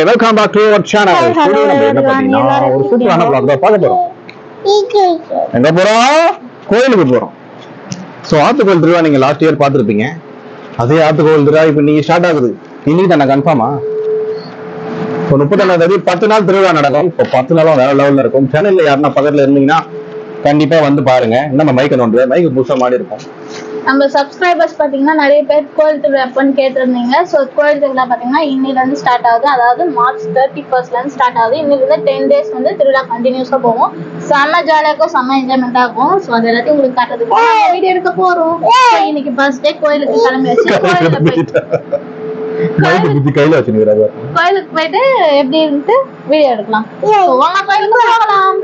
Welcome back to our channel Hi, hello நம்ம என்ன everyone. பண்ணீங்கன்னா எல்லாரும் ஒரு சூப்பரான எப்படி vlog தான் பார்க்க போறோம் எங்க போறோம் கோயிலுக்கு போறோம் சோ ஆத்துக்கோயில் திருவிழா நீங்க லாஸ்ட் இயர் பார்த்திருப்பீங்க அதே ஆத்துக்கோயில் திருவிழா இப்போ நீங்க ஸ்டார்ட் ஆகுது இன்னைக்கு தானே கன்ஃபார்மா இப்போ முப்பத்தொன்னாம் தேதி பத்து நாள் திருவிழா நடக்கும் இப்போ பத்து நாளும் வேற லெவல்ல இருக்கும் சேனல்ல யாருன்னா பக்கத்துல இருந்தீங்கன்னா கண்டிப்பா வந்து பாருங்க நம்ம மைக் நோண்டு மைக் புதுசா மாடி இருக்கும் நம்ம சப்ஸ்கிரைபர்ஸ் பாத்தீங்கன்னா நிறைய பேர் கோயில் திருவிழா எப்பன்னு கேட்டிருந்தீங்க ஸோ கோயில் திருவிழா பாத்தீங்கன்னா இன்னில இருந்து ஸ்டார்ட் ஆகுது அதாவது மார்ச் தேர்ட்டி ஃபர்ஸ்ட்ல இருந்து ஸ்டார்ட் ஆகுது இன்னில இருந்து டென் டேஸ் வந்து திருவிழா கண்டினியூஸா போகும் செம்ம ஜாலியா இருக்கும் செம்ம என்ஜாய்மெண்டா இருக்கும் ஸோ அது எல்லாத்தையும் உங்களுக்கு காட்டுறதுக்கு வீடியோ எடுக்க போறோம் So, இன்னைக்கு ஃபர்ஸ்ட் டே கோயிலுக்கு கிளம்பியாச்சு கோயிலுக்கு போயிட்டு மைக் புத்தி கையில வச்சுக்கிறாங்க கோயிலுக்கு போயிட்டு எப்படி இருந்து வீடியோ எடுக்கலாம் So, வாங்க கோயிலுக்கு போகலாம்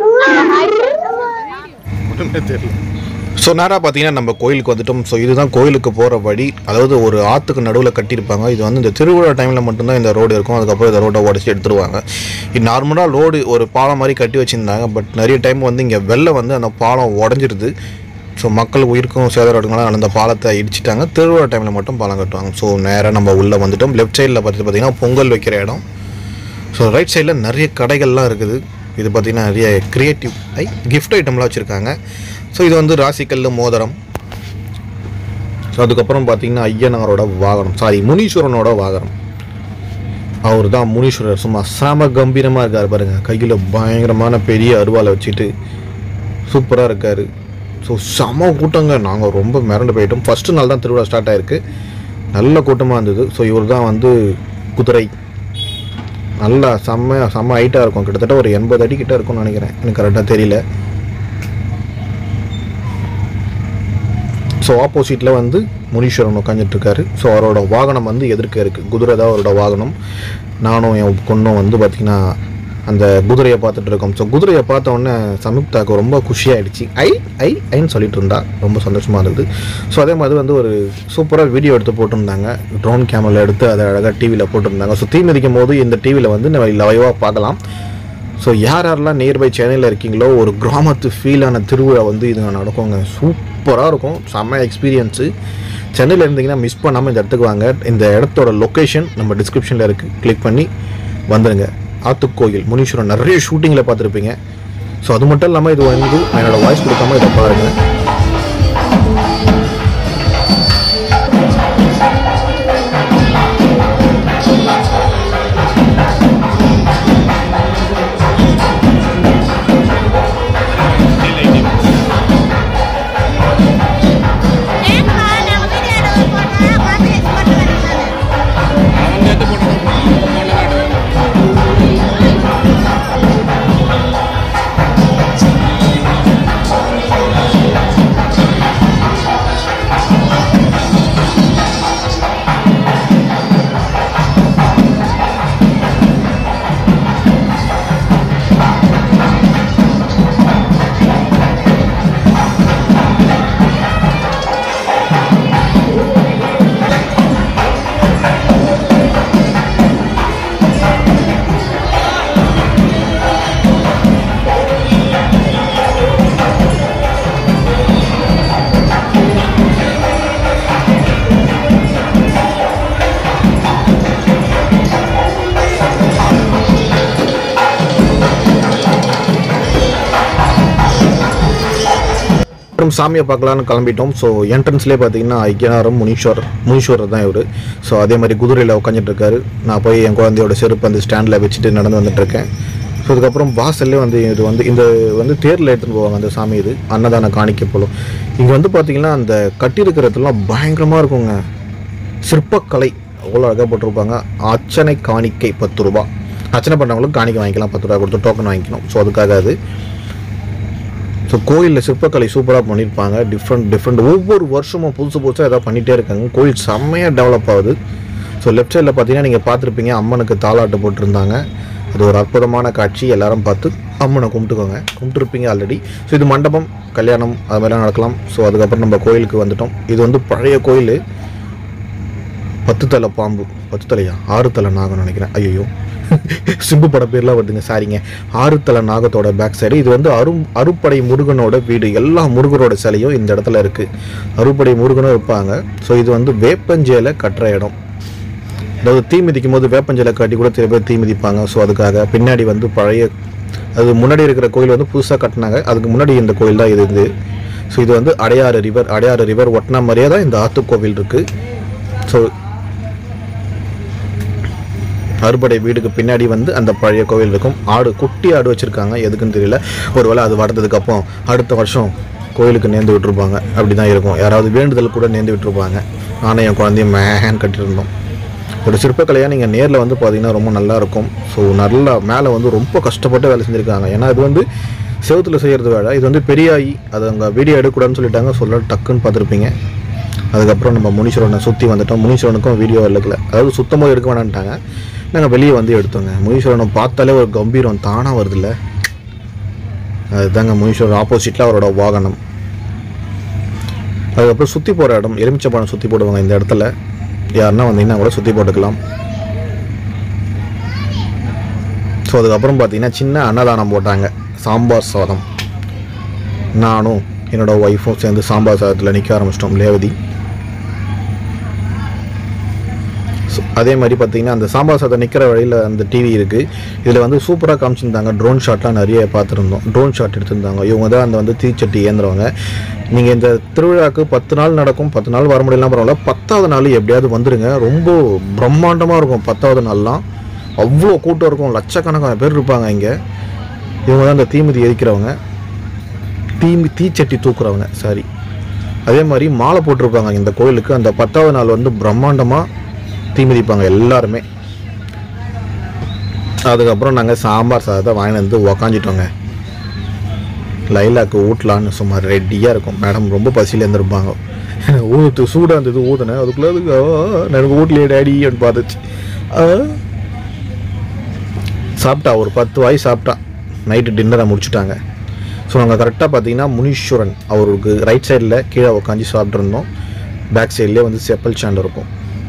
ஒன்றுமே தெரியல ஸோ நேராக பார்த்தீங்கன்னா நம்ம கோயிலுக்கு வந்துட்டோம் ஸோ இதுதான் கோயிலுக்கு போகிற வழி அதாவது ஒரு ஆற்றுக்கு நடுவில் கட்டியிருப்பாங்க இது வந்து இந்த திருவிழா டைமில் மட்டும்தான் இந்த ரோடு இருக்கும் அதுக்கப்புறம் இந்த ரோட்டை உடச்சி எடுத்துருவாங்க இது நார்மலாக ரோடு ஒரு பாலம் மாதிரி கட்டி வச்சுருந்தாங்க பட் நிறைய டைம் வந்து இங்கே வெள்ளம் வந்து அந்த பாலம் உடஞ்சிருது ஸோ மக்கள் உயிருக்கும் சேதாரம் அந்த பாலத்தை இடிச்சிட்டாங்க திருவிழா டைமில் மட்டும் பாலம் கட்டுவாங்க ஸோ நேராக நம்ம உள்ளே வந்துட்டோம் லெஃப்ட் சைடில் பார்த்து பார்த்தீங்கன்னா பொங்கல் வைக்கிற இடம் ஸோ ரைட் சைடில் நிறைய கடைகள்லாம் இருக்குது இது பார்த்திங்கன்னா நிறைய க்ரியேட்டிவ் ஐ கிஃப்ட் ஐட்டம்லாம் வச்சுருக்காங்க ஸோ இது வந்து ராசிக்கல் மோதிரம் ஸோ அதுக்கப்புறம் பார்த்தீங்கன்னா ஐயனாரோட வாகனம் சாரி முனீஸ்வரனோட வாகனம் அவர் தான் முனீஸ்வரர் சும்மா செம கம்பீரமாக இருக்கார் பாருங்க கையில் பயங்கரமான பெரிய அருவாலை வச்சுட்டு சூப்பராக இருக்கார் ஸோ செம கூட்டங்க நாங்கள் ரொம்ப மிரண்டு போயிட்டோம் ஃபஸ்ட்டு நாள் தான் திருவிழா ஸ்டார்ட் ஆயிருக்கு நல்ல கூட்டமாக இருந்தது ஸோ இவர் தான் வந்து குதிரை நல்லா செம்ம செம்ம ஹைட்டாக இருக்கும் கிட்டத்தட்ட ஒரு எண்பது அடி கிட்ட இருக்கும்னு நினைக்கிறேன் எனக்கு கரெக்டாக தெரியல ஸோ ஆப்போசிட்டில் வந்து முனீஸ்வரன் உட்காந்துட்டு இருக்காரு ஸோ அவரோட வாகனம் வந்து எதிர்க்க இருக்குது குதிரை தான் அவரோட வாகனம் நானும் என் பொண்ணும் வந்து பார்த்திங்கன்னா அந்த குதிரையை பார்த்துட்டு இருக்கோம் ஸோ குதிரையை பார்த்த உடனே சம்யுக்தாக்கு ரொம்ப குஷியாயிடுச்சு ஐ ஐ ஐன்னு சொல்லிட்டு இருந்தா ரொம்ப சந்தோஷமாக இருந்தது ஸோ அதே மாதிரி வந்து ஒரு சூப்பராக வீடியோ எடுத்து போட்டிருந்தாங்க ட்ரோன் கேமரா எடுத்து அதை அழகாக டிவியில் போட்டிருந்தாங்க ஸோ தீ மிதிக்கும் போது இந்த டிவியில் வந்து நம்ம லைவாக பார்க்கலாம் ஸோ யார் யாரெல்லாம் நியர்பை சென்னையில் இருக்கீங்களோ ஒரு கிராமத்து ஃபீலான திருவிழா வந்து இது நடக்குங்க சூப்பராக இருக்கும் செம்ம எக்ஸ்பீரியன்ஸு சென்னையில் இருந்தீங்கன்னா மிஸ் பண்ணாமல் இந்த இடத்துக்கு வாங்க இந்த இடத்தோட லொக்கேஷன் நம்ம டிஸ்கிரிப்ஷனில் இருக்குது கிளிக் பண்ணி வந்துடுங்க ஆத்துக்கோயில் முனீஸ்வரன் நிறைய ஷூட்டிங்கில் பார்த்துருப்பீங்க ஸோ அது மட்டும் இல்லாமல் இது வந்து நான் என்னோட வாய்ஸ் கொடுக்காம இதை பாருங்கள் அப்புறம் சாமியை பார்க்கலான்னு கிளம்பிட்டோம் ஸோ என்ட்ரன்ஸ்லேயே பார்த்தீங்கன்னா ஐக்கியனாரும் முனீஸ்வரர் முனீஸ்வரர் தான் இவர் ஸோ அதே மாதிரி குதிரையில் உட்காந்துட்டு இருக்காரு நான் போய் என் குழந்தையோட செருப்பு அந்த ஸ்டாண்டில் வச்சுட்டு நடந்து வந்துட்டு இருக்கேன் ஸோ அதுக்கப்புறம் வாசல்லே வந்து இது வந்து இந்த வந்து தேரில் எடுத்துன்னு போவாங்க அந்த சாமி இது அன்னதான காணிக்கை போலும் இங்கே வந்து பார்த்தீங்கன்னா அந்த கட்டியிருக்கிறதுலாம் பயங்கரமாக இருக்குங்க சிற்பக்கலை அவ்வளோ அழகாக போட்டிருப்பாங்க அர்ச்சனை காணிக்கை பத்து ரூபா அர்ச்சனை பண்ணுறவங்களுக்கு காணிக்கை வாங்கிக்கலாம் பத்து ரூபா கொடுத்து டோக்கன் வாங்கிக்கணும் ஸோ அதுக்காக அது ஸோ கோயிலில் சிற்பக்கலை சூப்பராக பண்ணியிருப்பாங்க டிஃப்ரெண்ட் டிஃப்ரெண்ட் ஒவ்வொரு வருஷமும் புதுசு புதுசாக ஏதாவது பண்ணிகிட்டே இருக்காங்க கோயில் செம்மையாக டெவலப் ஆகுது ஸோ லெஃப்ட் சைடில் பார்த்தீங்கன்னா நீங்கள் பார்த்துருப்பீங்க அம்மனுக்கு தாளாட்டு போட்டிருந்தாங்க அது ஒரு அற்புதமான காட்சி எல்லாரும் பார்த்து அம்மனை கும்பிட்டுக்கோங்க கும்பிட்டுருப்பீங்க ஆல்ரெடி ஸோ இது மண்டபம் கல்யாணம் அது மாதிரிலாம் நடக்கலாம் ஸோ அதுக்கப்புறம் நம்ம கோயிலுக்கு வந்துட்டோம் இது வந்து பழைய கோயில் பத்து தலை பாம்பு பத்து தலையா ஆறு தலை நாகம்னு நினைக்கிறேன் ஐயோ சிம்பு பட பேர்லாம் வருதுங்க சாரிங்க ஆறு தலை நாகத்தோட பேக் சைடு இது வந்து அரு அறுப்படை முருகனோட வீடு எல்லா முருகனோட சிலையும் இந்த இடத்துல இருக்கு அறுப்படை முருகனும் இருப்பாங்க ஸோ இது வந்து வேப்பஞ்சேல கட்டுற இடம் அதாவது தீ மிதிக்கும் போது வேப்பஞ்சலை காட்டி கூட சில பேர் தீ மிதிப்பாங்க ஸோ அதுக்காக பின்னாடி வந்து பழைய அது முன்னாடி இருக்கிற கோயில் வந்து புதுசாக கட்டினாங்க அதுக்கு முன்னாடி இந்த கோயில் தான் இது இது ஸோ இது வந்து அடையாறு ரிவர் அடையாறு ரிவர் ஒட்டின மாதிரியே தான் இந்த ஆத்து கோவில் இருக்குது ஸோ அறுபடை வீடுக்கு பின்னாடி வந்து அந்த பழைய கோவில் இருக்கும் ஆடு குட்டி ஆடு வச்சுருக்காங்க எதுக்குன்னு தெரியல ஒருவேளை அது வளர்ந்ததுக்கு அப்புறம் அடுத்த வருஷம் கோயிலுக்கு நேர்ந்து விட்டுருப்பாங்க அப்படி தான் இருக்கும் யாராவது வேண்டுதல் கூட நேர்ந்து விட்டுருப்பாங்க நானும் என் குழந்தையும் மேஹேன் கட்டியிருந்தோம் ஒரு சிற்பக்கலையாக நீங்கள் நேரில் வந்து பார்த்தீங்கன்னா ரொம்ப நல்லா இருக்கும் ஸோ நல்லா மேலே வந்து ரொம்ப கஷ்டப்பட்டு வேலை செஞ்சுருக்காங்க ஏன்னா இது வந்து செவுத்துல செய்கிறது வேலை இது வந்து பெரியாயி அது அங்கே வீடியோ எடுக்கக்கூடாதுன்னு சொல்லிட்டாங்க சொல்ல டக்குன்னு பார்த்துருப்பீங்க அதுக்கப்புறம் நம்ம முனீஸ்வரனை சுற்றி வந்துட்டோம் முனீஸ்வரனுக்கும் வீடியோ எடுக்கல அதாவது சுத்தமாக எடுக்க வேணான்ட்டாங்க நாங்கள் வெளியே வந்து எடுத்தோங்க முனீஸ்வரனை பார்த்தாலே ஒரு கம்பீரம் தானாக வருதுல்ல அதுதாங்க முனீஸ்வரர் ஆப்போசிட்டில் அவரோட வாகனம் அதுக்கப்புறம் சுற்றி போகிற இடம் எலுமிச்சப்பழம் சுற்றி போடுவாங்க இந்த இடத்துல யாருன்னா வந்தீங்கன்னா கூட சுற்றி போட்டுக்கலாம் ஸோ அதுக்கப்புறம் பார்த்தீங்கன்னா சின்ன அன்னதானம் போட்டாங்க சாம்பார் சாதம் நானும் என்னோட ஒய்ஃபும் சேர்ந்து சாம்பார் சாதத்தில் நிற்க ஆரம்பிச்சிட்டோம் லேவதி So, அதே மாதிரி பார்த்தீங்கன்னா அந்த சாம்பார் சாதம் நிற்கிற வழியில் அந்த டிவி இருக்குது இதில் வந்து சூப்பராக காமிச்சிருந்தாங்க ட்ரோன் ஷாட்லாம் நிறைய பார்த்துருந்தோம் ட்ரோன் ஷாட் எடுத்திருந்தாங்க இவங்க தான் அந்த வந்து தீச்சட்டி ஏந்துறவங்க நீங்கள் இந்த திருவிழாக்கு பத்து நாள் நடக்கும் பத்து நாள் வர முடியலாம் பரவாயில்ல பத்தாவது நாள் எப்படியாவது வந்துடுங்க ரொம்ப பிரம்மாண்டமாக இருக்கும் பத்தாவது நாள்லாம் அவ்வளோ கூட்டம் இருக்கும் லட்சக்கணக்கான பேர் இருப்பாங்க இங்கே இவங்க தான் அந்த தீமிதி எரிக்கிறவங்க தீமி தீச்சட்டி தூக்குறவங்க சாரி அதே மாதிரி மாலை போட்டிருப்பாங்க இந்த கோயிலுக்கு அந்த பத்தாவது நாள் வந்து பிரம்மாண்டமாக தீ மிதிப்பாங்க எல்லாருமே அதுக்கப்புறம் நாங்கள் சாம்பார் சாதத்தை வாங்கிட்டு வந்து உக்காந்துட்டோங்க லைலாக்கு ஊட்டலான்னு சும்மா ரெடியாக இருக்கும் மேடம் ரொம்ப பசியில் இருந்திருப்பாங்க ஊற்று சூடாக இருந்தது ஊற்றினேன் அதுக்குள்ளே அதுக்கு ஆ, எனக்கு வீட்லையே டேடி அப்படின்னு பார்த்துச்சு ஆ. சாப்பிட்டா ஒரு பத்து வாய் சாப்பிட்டா நைட்டு டின்னரை முடிச்சுட்டாங்க ஸோ நாங்கள் கரெக்டாக பார்த்தீங்கன்னா முனீஸ்வரன் அவருக்கு ரைட் சைடில் கீழே உட்காந்து சாப்பிட்ருந்தோம் பேக் சைட்லேயே வந்து செப்பல் ஸ்டாண்ட் இருக்கும்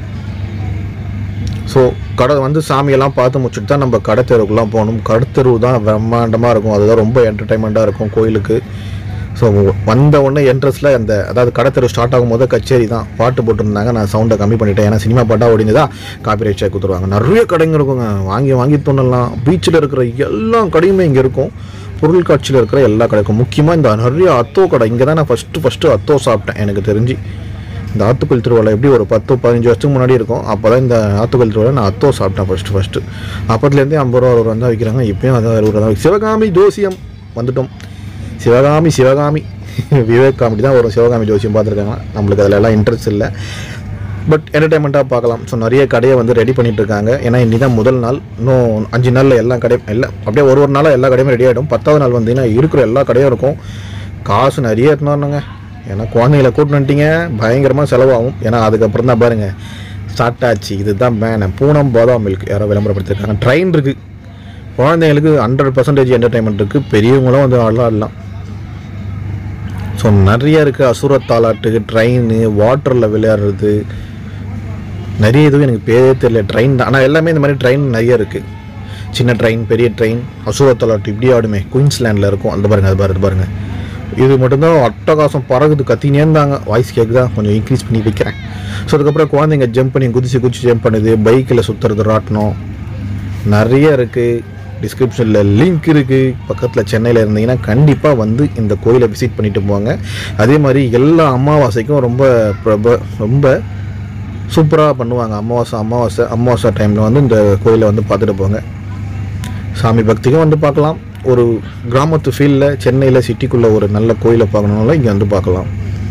ஸோ கடை வந்து சாமியெல்லாம் பார்த்து முடிச்சுட்டு தான் நம்ம கடை தெருவுக்குலாம் போகணும் கடை தெருவு தான் பிரம்மாண்டமாக இருக்கும் அதுதான் ரொம்ப என்டர்டைன்மெண்ட்டாக இருக்கும் கோயிலுக்கு ஸோ வந்த உடனே என்ட்ரன்ஸில் அந்த அதாவது கடை தெரு ஸ்டார்ட் ஆகும்போது கச்சேரி தான் பாட்டு போட்டிருந்தாங்க நான் சவுண்டை கம்மி பண்ணிட்டேன் ஏன்னா சினிமா பாட்டாக ஓடிந்ததா காப்பி ரைட் சேக் கொடுத்துருவாங்க நிறைய கடைங்க இருக்குங்க வாங்கி வாங்கி தோணலாம் பீச்சில் இருக்கிற எல்லா கடையுமே இங்கே இருக்கும் பொருள் காட்சியில் இருக்கிற எல்லா கடைக்கும் முக்கியமாக இந்த நிறைய அத்தோ கடை இங்கே தான் நான் ஃபஸ்ட்டு ஃபஸ்ட்டு அத்தோ சாப்பிட்டேன் எனக்கு தெரிஞ்சு இந்த ஆத்துக்குள் திருவிழா எப்படி ஒரு பத்து பதினஞ்சு வருஷத்துக்கு முன்னாடி இருக்கும் அப்போ தான் இந்த ஆத்துக்குள் திருவிழா நான் அத்தோ சாப்பிட்டேன் ஃபஸ்ட்டு ஃபஸ்ட்டு அப்பத்துலேருந்தே ஐம்பது ரூபா அறுபது ரூபா தான் விற்கிறாங்க இப்போயும் அதான் அறுபது ரூபா தான் சிவகாமி ஜோசியம் வந்துட்டோம் சிவகாமி சிவகாமி விவேக் காமெடி தான் வரும் சிவகாமி ஜோசியம் பார்த்துருக்காங்க நம்மளுக்கு அதில் எல்லாம் இன்ட்ரெஸ்ட் இல்லை பட் என்டர்டைன்மெண்ட்டாக பார்க்கலாம் ஸோ நிறைய கடையை வந்து ரெடி பண்ணிட்டு இருக்காங்க ஏன்னா இன்னி தான் முதல் நாள் இன்னும் அஞ்சு நாளில் எல்லா கடையும் இல்லை அப்படியே ஒரு ஒரு நாளாக எல்லா கடையுமே ரெடி ஆகிடும் பத்தாவது நாள் வந்தீங்கன்னா இருக்கிற எல்லா கடையும் இருக்கும் காசு நிறைய எடுத்துன்னு வரணுங்க ஏன்னா குழந்தைங்கள கூட்டின்னு வந்துட்டீங்க பயங்கரமாக செலவாகும் ஏன்னா அதுக்கப்புறம் தான் பாருங்கள் ஸ்டார்ட் ஆச்சு இதுதான் பேன பூனம் பாதாம் மில்க் யாரோ விளம்பரப்படுத்திருக்காங்க ட்ரெயின் இருக்குது குழந்தைங்களுக்கு ஹண்ட்ரட் பர்சன்டேஜ் என்டர்டைன்மெண்ட் இருக்குது பெரியவங்களும் வந்து ஆடலாம் ஆடலாம் ஸோ நிறைய இருக்குது அசுரத்தாலாட்டு ட்ரெயின் வாட்டரில் விளையாடுறது நிறைய இதுவும் எனக்கு பேரே தெரியல ட்ரெயின் தான் ஆனால் எல்லாமே இந்த மாதிரி ட்ரெயின் நிறைய இருக்குது சின்ன ட்ரெயின் பெரிய ட்ரெயின் அசுரத்தாலாட்டு இப்படி ஆடுமே குயின்ஸ்லேண்டில் இருக்கும் அந்த பாருங்க அது பாருங்க பாருங்க இது மட்டும்தான் அட்டகாசம் பறகுது கத்தினே இருந்தாங்க வாய்ஸ் கேட்குதா கொஞ்சம் இன்க்ரீஸ் பண்ணி வைக்கிறேன் ஸோ அதுக்கப்புறம் குழந்தைங்க ஜம்ப் பண்ணி குதிச்சு குதிச்சு ஜம்ப் பண்ணுது பைக்கில் சுற்றுறது ராட்டணும் நிறைய இருக்குது டிஸ்கிரிப்ஷனில் லிங்க் இருக்குது பக்கத்தில் சென்னையில் இருந்தீங்கன்னா கண்டிப்பாக வந்து இந்த கோயிலை விசிட் பண்ணிட்டு போங்க அதே மாதிரி எல்லா அமாவாசைக்கும் ரொம்ப பிரப ரொம்ப சூப்பராக பண்ணுவாங்க அமாவாசை அமாவாசை அமாவாசை டைமில் வந்து இந்த கோயிலை வந்து பார்த்துட்டு போங்க சாமி பக்திக்கும் வந்து பார்க்கலாம் ஒரு கிராமத்து ஃபீல்டில் சென்னையில் சிட்டிக்குள்ளே ஒரு நல்ல கோயிலை பார்க்கணுனாலும் இங்கே வந்து பார்க்கலாம்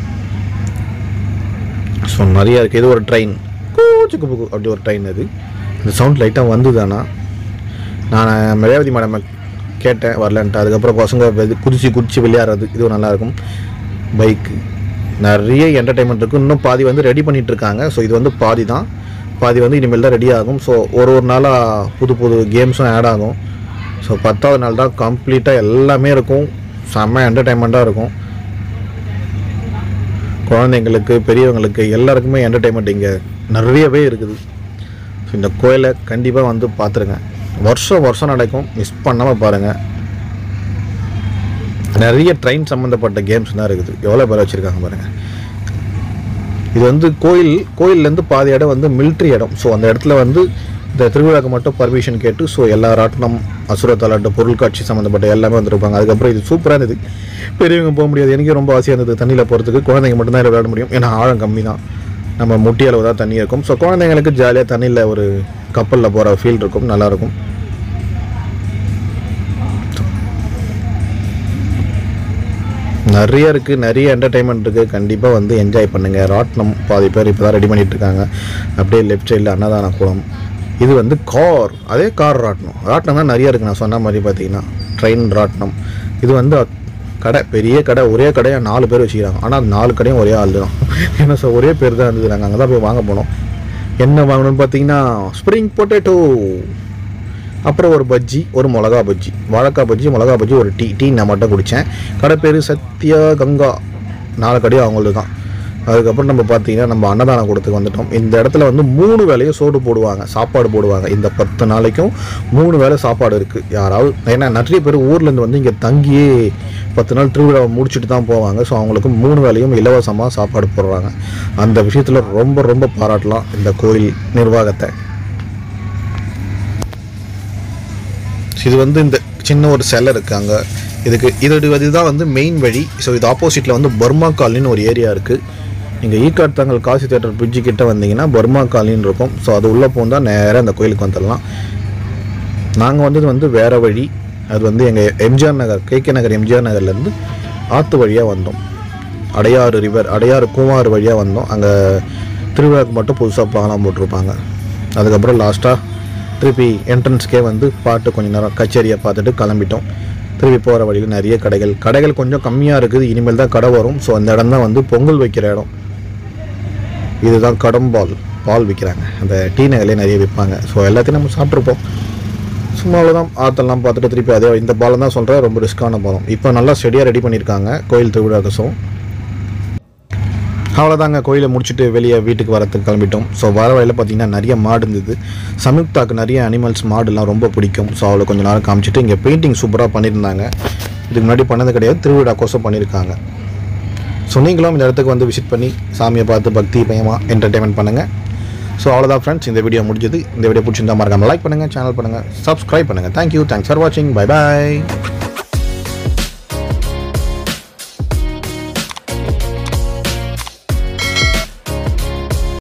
ஸோ நிறைய இருக்குது இது ஒரு ட்ரெயின் கூச்சுக்கு புக்கு அப்படி ஒரு ட்ரெயின் அது இந்த சவுண்ட் லைட்டாக வந்துதானா நான் மரியாதை மேடம் கேட்டேன் வரலன்ட்டு அதுக்கப்புறம் பசங்க வெது- குதிச்சு குதிச்சு விளையாடுறது இது நல்லாயிருக்கும் பைக்கு நிறைய என்டர்டைன்மெண்ட் இருக்குது இன்னும் பாதி வந்து ரெடி பண்ணிட்டு இருக்காங்க ஸோ இது வந்து பாதி தான் பாதி வந்து இனிமேல் தான் ரெடி ஆகும் ஸோ ஒரு ஒரு நாளாக புது புது கேம்ஸும் ஆட் ஆகும் ஸோ பத்தாவது நாள் தான் கம்ப்ளீட்டாக எல்லாமே இருக்கும் செம்ம என்டர்டைன்மெண்ட்டாக இருக்கும் குழந்தைங்களுக்கு பெரியவங்களுக்கு எல்லாருக்குமே என்டர்டைன்மெண்ட் இங்கே நிறையவே இருக்குது ஸோ இந்த கோயிலை கண்டிப்பாக வந்து பார்த்துருங்க வருஷம் வருஷம் நடக்கும் மிஸ் பண்ணாமல் பாருங்கள் நிறைய ட்ரெயின் சம்மந்தப்பட்ட கேம்ஸ் தான் இருக்குது எவ்வளோ பேர் வச்சுருக்காங்க பாருங்கள் இது வந்து கோயில் கோயில்லேருந்து பாதி இடம் வந்து மிலிட்ரி இடம் ஸோ அந்த இடத்துல வந்து இந்த திருவிழாக்கு மட்டும் பர்மிஷன் கேட்டு ஸோ எல்லா ராட்டினம் அசுரத்தாலாட்டு பொருட்காட்சி சம்மந்தப்பட்ட எல்லாமே வந்திருப்பாங்க அதுக்கப்புறம் இது சூப்பராக இருந்தது பெரியவங்க போக முடியாது எனக்கே ரொம்ப ஆசையாக இருந்தது தண்ணியில் போகிறதுக்கு குழந்தைங்க மட்டும்தான் இதில் விளையாட முடியும் ஏன்னா ஆழம் கம்மி தான் நம்ம முட்டி அளவு தான் தண்ணி இருக்கும் ஸோ குழந்தைங்களுக்கு ஜாலியாக தண்ணியில் ஒரு கப்பலில் போகிற ஃபீல் இருக்கும் நல்லாயிருக்கும் நிறைய இருக்குது நிறைய என்டர்டைன்மெண்ட் இருக்குது கண்டிப்பாக வந்து என்ஜாய் பண்ணுங்கள் ராட்னம் பாதி பேர் இப்போ தான் ரெடி பண்ணிட்டு இருக்காங்க அப்படியே லெஃப்ட் சைடில் அன்னதான குளம் இது வந்து கார் அதே கார் ராட்டினம் ராட்டினம் தான் நிறைய இருக்குது நான் சொன்ன மாதிரி பார்த்தீங்கன்னா ட்ரெயின் ராட்டினம் இது வந்து அத்- கடை பெரிய கடை ஒரே கடையாக நாலு பேர் வச்சுக்கிறாங்க ஆனால் அது நாலு கடையும் ஒரே ஆள் தான் ஏன்னா சார் ஒரே பேர் தான் இருந்தது நாங்கள் அங்கே தான் போய் வாங்க போனோம் என்ன வாங்கணும்னு பார்த்தீங்கன்னா ஸ்ப்ரிங் பொட்டேட்டோ அப்புறம் ஒரு பஜ்ஜி ஒரு மிளகா பஜ்ஜி வாழைக்காய் பஜ்ஜி மிளகா பஜ்ஜி ஒரு டீ டீ நான் மட்டும் குடித்தேன் கடை பேர் சத்யா கங்கா நாலு கடையும் அவங்களுக்கு தான் அதுக்கப்புறம் நம்ம பார்த்தீங்கன்னா நம்ம அன்னதானம் கொடுத்துக்கு வந்துட்டோம் இந்த இடத்துல வந்து மூணு வேளையும் சோறு போடுவாங்க சாப்பாடு போடுவாங்க இந்த பத்து நாளைக்கும் மூணு வேளை சாப்பாடு இருக்குது யாராவது ஏன்னா நிறைய பேர் ஊர்லேருந்து வந்து இங்கே தங்கியே பத்து நாள் திருவிழாவை முடிச்சுட்டு தான் போவாங்க ஸோ அவங்களுக்கு மூணு வேளையும் இலவசமாக சாப்பாடு போடுறாங்க அந்த விஷயத்தில் ரொம்ப ரொம்ப பாராட்டலாம் இந்த கோயில் நிர்வாகத்தை இது வந்து இந்த சின்ன ஒரு சிலை இருக்கு அங்கே இதுக்கு இதோட இதுதான் வந்து மெயின் வழி ஸோ இது ஆப்போசிட்டில் வந்து பர்மா காலனின்னு ஒரு ஏரியா இருக்குது நீங்கள் ஈக்காட் தங்கள் காசி தேட்டர் பிரிட்ஜு கிட்ட வந்தீங்கன்னா பர்மா காலனின்னு இருக்கும் ஸோ அது உள்ளே போந்தால் நேராக அந்த கோயிலுக்கு வந்துடலாம் நாங்கள் வந்தது வந்து வேறு வழி அது வந்து எங்கள் எம்ஜிஆர் நகர் கேகே நகர் எம்ஜிஆர் நகர்லேருந்து ஆற்று வழியாக வந்தோம் அடையாறு ரிவர் அடையாறு கூவாறு வழியாக வந்தோம் அங்கே திருவிழாவுக்கு மட்டும் புதுசாக பாலம் போட்டிருப்பாங்க அதுக்கப்புறம் லாஸ்ட்டாக திருப்பி என்ட்ரன்ஸ்க்கே வந்து பாட்டு கொஞ்ச நேரம் கச்சேரியை பார்த்துட்டு கிளம்பிட்டோம் திருப்பி போகிற வழியில் நிறைய கடைகள் கடைகள் கொஞ்சம் கம்மியாக இருக்குது இனிமேல் தான் கடை வரும் ஸோ அந்த இடம் தான் வந்து பொங்கல் வைக்கிற இடம் இதுதான் கடம்பால் பால் விற்கிறாங்க அந்த டீ நகர்லேயே நிறைய விற்பாங்க ஸோ எல்லாத்தையும் நம்ம சாப்பிட்ருப்போம் சும்மா அவ்வளோதான் ஆற்றெல்லாம் பார்த்துட்டு திருப்பி அதே இந்த பாலம் தான் சொல்கிறேன் ரொம்ப ரிஸ்க்கான பாலம் இப்போ நல்லா ஸ்டெடியாக ரெடி பண்ணியிருக்காங்க கோயில் திருவிழாக்கசம் அவ்வளோதாங்க கோயிலை முடிச்சுட்டு வெளியே வீட்டுக்கு வரத்துக்கு கிளம்பிட்டோம் ஸோ வர வழியில் பார்த்தீங்கன்னா நிறைய மாடு இருந்தது சம்யுக்தாக்கு நிறைய அனிமல்ஸ் மாடுலாம் ரொம்ப பிடிக்கும் ஸோ அவளை கொஞ்ச நேரம் காமிச்சிட்டு இங்கே பெயிண்டிங் சூப்பராக பண்ணியிருந்தாங்க இதுக்கு முன்னாடி பண்ணது கிடையாது திருவிழா கோசம் பண்ணியிருக்காங்க ஸோ நீங்களும் இந்த இடத்துக்கு வந்து விசிட் பண்ணி சாமியை பார்த்து பக்தி பயமாக என்டர்டைன்மெண்ட் பண்ணுங்கள் ஸோ அவ்வளோதான் ஃப்ரெண்ட்ஸ் இந்த வீடியோ முடிஞ்சது இந்த வீடியோ பிடிச்சிருந்தா மறக்காம லைக் பண்ணுங்கள் சேனல் பண்ணுங்கள் சப்ஸ்கிரைப் பண்ணுங்கள் தேங்க்யூ தேங்க்ஸ் ஃபார் வாட்சிங் பை பாய்